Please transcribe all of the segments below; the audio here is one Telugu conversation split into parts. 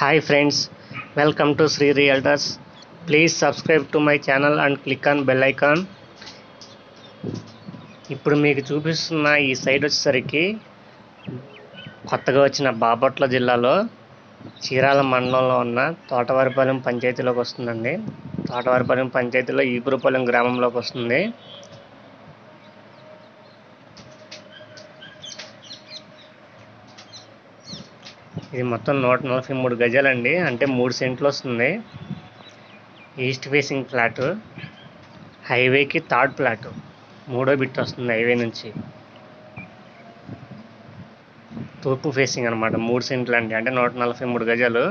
Hi friends, welcome to Sri Realtors. Please subscribe to my channel and click on bell icon. ఇప్పుడు మీకు చూపిస్తున్న ఈ సైట్ వచ్చేసరికి కొత్తగా వచ్చిన బాపట్ల జిల్లాలో చీరాల మండలంలో ఉన్న తోటవారిపాలెం పంచాయతీలోకి వస్తుందండి తోటవారిపాలెం పంచాయతీలో ఈపురపాలెం గ్రామంలోకి వస్తుంది ఇది మొత్తం నూట నలభై మూడు గజాలండి అంటే మూడు సెంట్లు వస్తుంది ఈస్ట్ ఫేసింగ్ ఫ్లాట్ హైవేకి థర్డ్ ఫ్లాట్ మూడో బిట్ వస్తుంది హైవే నుంచి తూర్పు ఫేసింగ్ అనమాట మూడు సెంట్లు అండి అంటే నూట నలభై మూడు గజాలు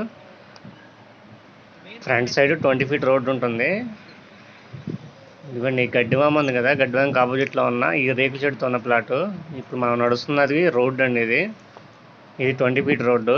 front side twenty feet road ఉంటుంది ఇదిగోండి ఈ గడ్డివామ ఉంది కదా గడ్డివామకి ఆపోజిట్లో ఉన్న ఈ రేకుల షెడ్తో ఉన్న ప్లాట్ ఇప్పుడు మనం నడుస్తున్నది రోడ్ అండి ఇది ఇది ట్వంటీ ఫీట్ రోడ్డు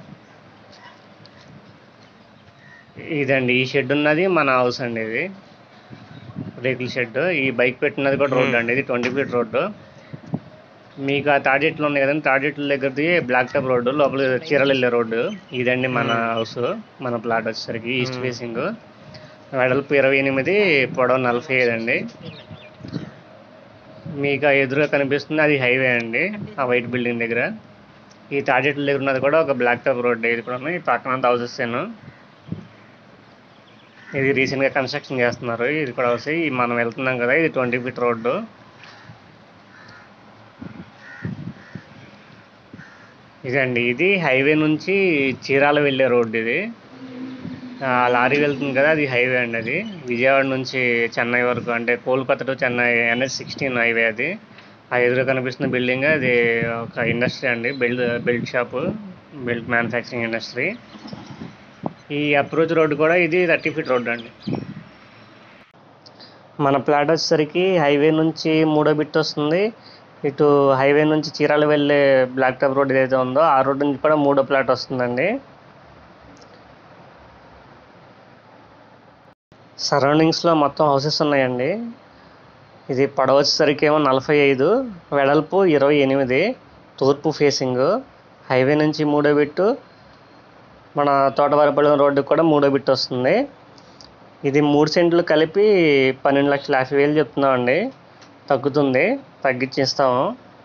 ఇదండి ఈ షెడ్ ఉన్నది మన హౌస్ అండి ఇది రేకుల షెడ్ ఈ బైక్ పెట్టినది కూడా రోడ్ అండి ఇది ట్వంటీ ఫీట్ రోడ్డు మీకు ఆ తాడిట్లు ఉన్నాయి కదండి తాడిట్ల దగ్గరది బ్లాక్ టాప్ రోడ్డు లోపల చీరలు వెళ్ళే రోడ్డు ఇదండి మన హౌస్ మన ప్లాట్ వచ్చేసరికి ఈస్ట్ ఫేసింగ్ వెడల్పు ఇరవై ఎనిమిది పొడవు నలభై ఐదు అండి మీకు ఆ ఎదురుగా కనిపిస్తుంది అది హైవే అండి ఆ వైట్ బిల్డింగ్ దగ్గర ఈ తాడిట్ల దగ్గర ఉన్నది కూడా ఒక బ్లాక్ టాప్ రోడ్ ఇది కూడా ఈ పక్కన అంతా హౌసెస్ ఏను ఇది రీసెంట్గా కన్స్ట్రక్షన్ చేస్తున్నారు ఇది కూడా వచ్చి మనం వెళ్తున్నాం కదా ఇది ట్వంటీ ఫీట్ రోడ్డు ఇదండి ఇది హైవే నుంచి చీరాల వెళ్ళే రోడ్డు ఇది ఆ, లారీ వెళ్తుంది కదా అది హైవే అండి అది విజయవాడ నుంచి చెన్నై వరకు అంటే Kolkata to Chennai NH sixteen highway అది ఆ ఎదురు కనిపిస్తున్న బిల్డింగ్ అది ఒక ఇండస్ట్రీ అండి belt belt shop belt manufacturing industry ఈ అప్రోచ్ రోడ్డు కూడా ఇది థర్టీ ఫీట్ రోడ్డు అండి మన ప్లాట్ వచ్చేసరికి హైవే నుంచి మూడో బిట్ వస్తుంది ఇటు హైవే నుంచి చీరాల వెళ్ళే బ్లాక్ టాప్ రోడ్ ఏదైతే ఉందో ఆ రోడ్ నుంచి కూడా మూడో ప్లాట్ వస్తుందండి సరౌండింగ్స్లో మొత్తం హౌసెస్ ఉన్నాయండి ఇది పొడవు వచ్చేసరికి ఏమో నలభై ఐదు వెడల్పు ఇరవై ఎనిమిది తూర్పు ఫేసింగ్ హైవే నుంచి మూడో బిట్టు మన తోటవారిపాలెం రోడ్డుకి కూడా మూడో బిట్ వస్తుంది ఇది మూడు సెంట్లు కలిపి పన్నెండు లక్షల యాభై వేలు చెప్తున్నామండి తగ్గుతుంది తగ్గించిస్తాము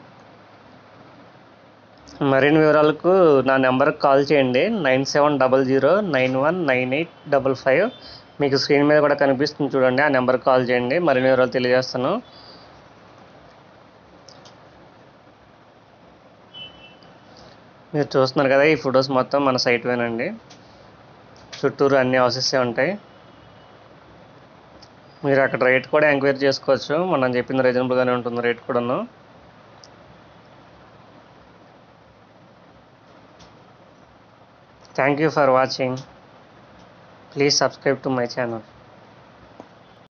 మరిన్ని వివరాలకు నా నెంబర్కి కాల్ చేయండి nine seven double zero nine one nine eight double five మీకు స్క్రీన్ మీద కూడా కనిపిస్తుంది చూడండి ఆ నెంబర్కి కాల్ చేయండి మరిన్ని వివరాలు తెలియజేస్తాను మీరు చూస్తున్నారు కదా ఈ ఫొటోస్ మొత్తం మన సైట్ వేనండి చుట్టూరు అన్ని హౌసెస్ ఉంటాయి మీరు అక్కడ రేట్ కూడా ఎంక్వైరీ చేసుకోవచ్చు మనం చెప్పింది రీజనబుల్గానే ఉంటుంది రేట్ కూడాను thank you for watching please subscribe to my channel